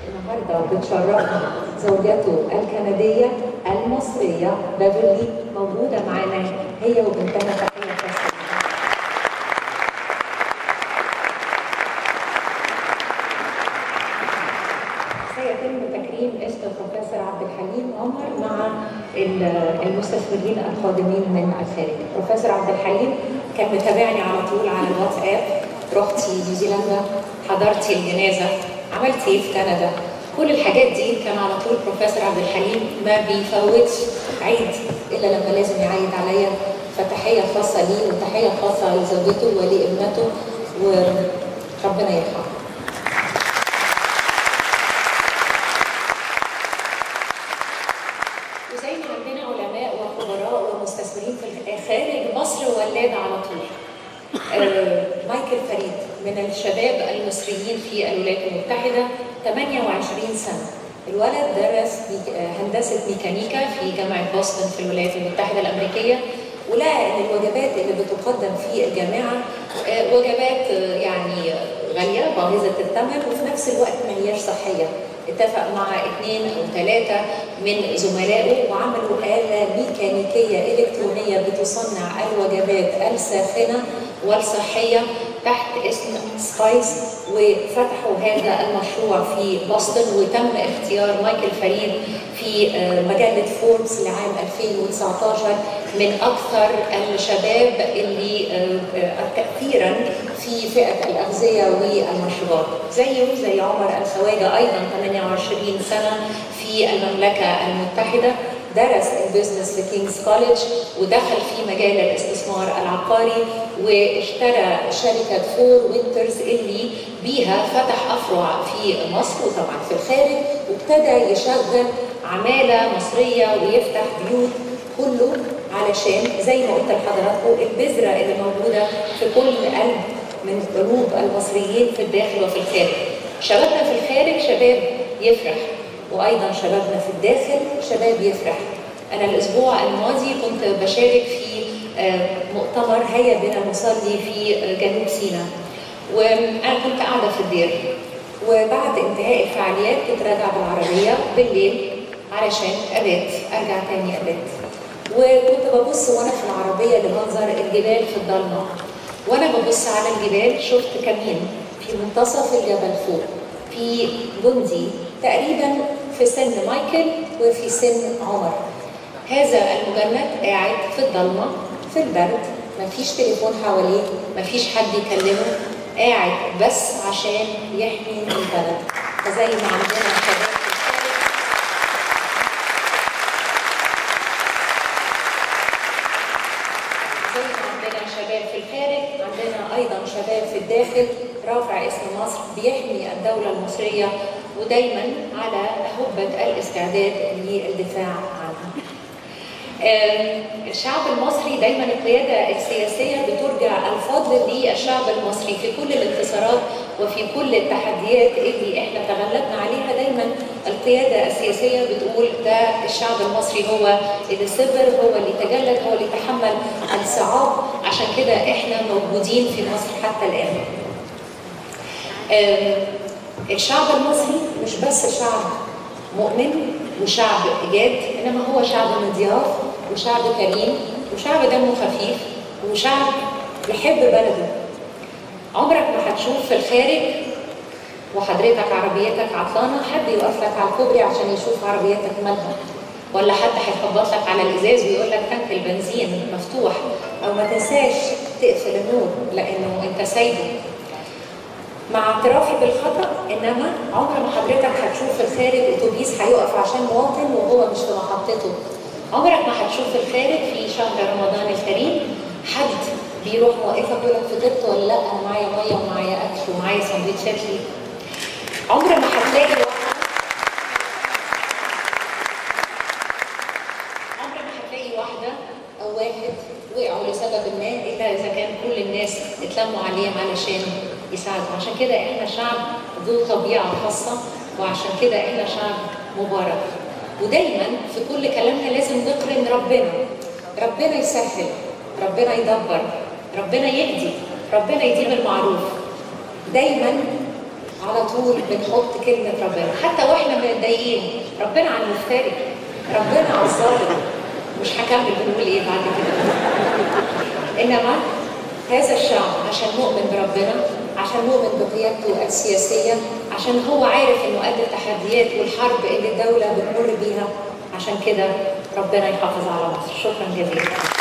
النهارده بتشرفنا زوجته الكنديه المصريه بافرلي موجوده معانا هي وبنتها تحيه خاصه سيتم تكريم اسم البروفيسور عبد الحليم عمر مع ال- المستثمرين القادمين من الخارج. بروفيسور عبد الحليم كان متابعني على طول على الواتساب رحتي نيوزيلندا حضرتي الجنازه عملتي ايه في كندا كل الحاجات دي كان على طول بروفيسور عبد الحليم ما بيفوتش عيد الا لما لازم يعيد عليا فتحيه خاصه ليه وتحيه خاصه لزوجته ولابنته وربنا يرحمه وزي ما عندنا علماء وخبراء ومستثمرين في خارج مصر ولاد على طول. آه، مايكل فريد من الشباب المصريين في الولايات المتحدة 28 سنة الولد درس ميك- آه، هندسة ميكانيكا في جامعة بوسطن في الولايات المتحدة الأمريكية ولقى ان الوجبات اللي بتقدم في الجامعه آه، وجبات آه، يعني غاليه باهظه الثمن وفي نفس الوقت ما هياش صحيه اتفق مع اثنين او ثلاثه من زملائه وعملوا اله ميكانيكيه الكترونيه بتصنع الوجبات الساخنه والصحيه تحت اسم سبايس وفتحوا هذا المشروع في بoston وتم اختيار مايكل فريد في آه، مجله فوربس لعام 2019 من اكثر الشباب اللي آه، آه، تاثيرا في فئه الاغذيه والمشروبات زيه زي عمر الخواجه ايضا 28 سنه في المملكه المتحده درس البيزنس في كينجز كوليدج ودخل في مجال الاستثمار العقاري واشترى شركه فور وينترز اللي بيها فتح افرع في مصر وطبعا في الخارج وابتدى يشغل عماله مصريه ويفتح بيوت كله علشان زي ما قلت لحضراتكم البذره اللي موجوده في كل قلب من قلوب المصريين في الداخل وفي الخارج. شبابنا في الخارج شباب يفرح وايضا شبابنا في الداخل شباب يفرح. انا الاسبوع الماضي كنت بشارك في آه، مؤتمر هيا بنا نصلي في آه، جنوب سيناء. وانا كنت قاعده في الدير وبعد انتهاء الفعاليات كنت راجعه بالعربيه بالليل علشان ابات ارجع تاني ابات. وكنت ببص وانا في العربيه لمنظر الجبال في الضلمه وانا ببص على الجبال شفت كمين في منتصف الجبل فوق في جندي تقريبا في سن مايكل وفي سن عمر هذا المجند قاعد في الضلمه في البرد مفيش تليفون حواليه مفيش حد يكلمه قاعد بس عشان يحمي البلد فزي ما عندنا شباب في الخارج زي ما عندنا شباب في الخارج عندنا ايضا شباب في الداخل رافع اسم مصر بيحمي الدوله المصريه ودايما على هبه الاستعداد للدفاع عنها. آم، الشعب المصري دايما القياده السياسيه بترجع الفضل للشعب المصري في كل الانتصارات وفي كل التحديات اللي احنا تغلبنا عليها دايما القياده السياسيه بتقول ده الشعب المصري هو اللي صبر هو اللي تجلد هو اللي تحمل الصعاب عشان كده احنا موجودين في مصر حتى الان. آم، الشعب المصري مش بس شعب مؤمن وشعب جاد انما هو شعب مضياف وشعب كريم وشعب دمه خفيف وشعب يحب بلده عمرك ما هتشوف في الخارج وحضرتك عربيتك عطلانه حد يوقف لك على الكوبري عشان يشوف عربيتك مالها ولا حد هيخبط لك على الازاز ويقول لك تانك البنزين مفتوح او ما تنساش تقفل النور لانه انت سايبه مع اعترافي بالخطا انما عمر ما حضرتك هتشوف في الخارج اتوبيس هيقف عشان مواطن وهو مش في محطته عمرك ما هتشوف في الخارج في شهر رمضان الكريم حد بيروح موقفك يقول لك فطرت ولا لا انا معايا ميه ومعايا اكل ومعايا سندوتشات ليه عمر ما هتلاقي واحد عمر ما هتلاقي واحده او واحد وقعوا لسبب ما الا اذا كان كل الناس اتلموا عليهم علشان يساعدوا عشان كده احنا شعب ذو طبيعه خاصه وعشان كده احنا شعب مبارك ودايما في كل كلامنا لازم نقرن ربنا ربنا يسهل ربنا يدبر ربنا يهدي ربنا يديم المعروف دايما على طول بنحط كلمة ربنا حتى واحنا متضايقين ربنا على المفتري ربنا على الظالم مش هكمل بنقول ايه بعد كده انما هذا الشعب عشان مؤمن بربنا عشان مؤمن بقيادته السياسية عشان هو عارف انه قد التحديات والحرب اللي الدولة بتمر بيها عشان كده ربنا يحافظ على مصر شكرا جزيلا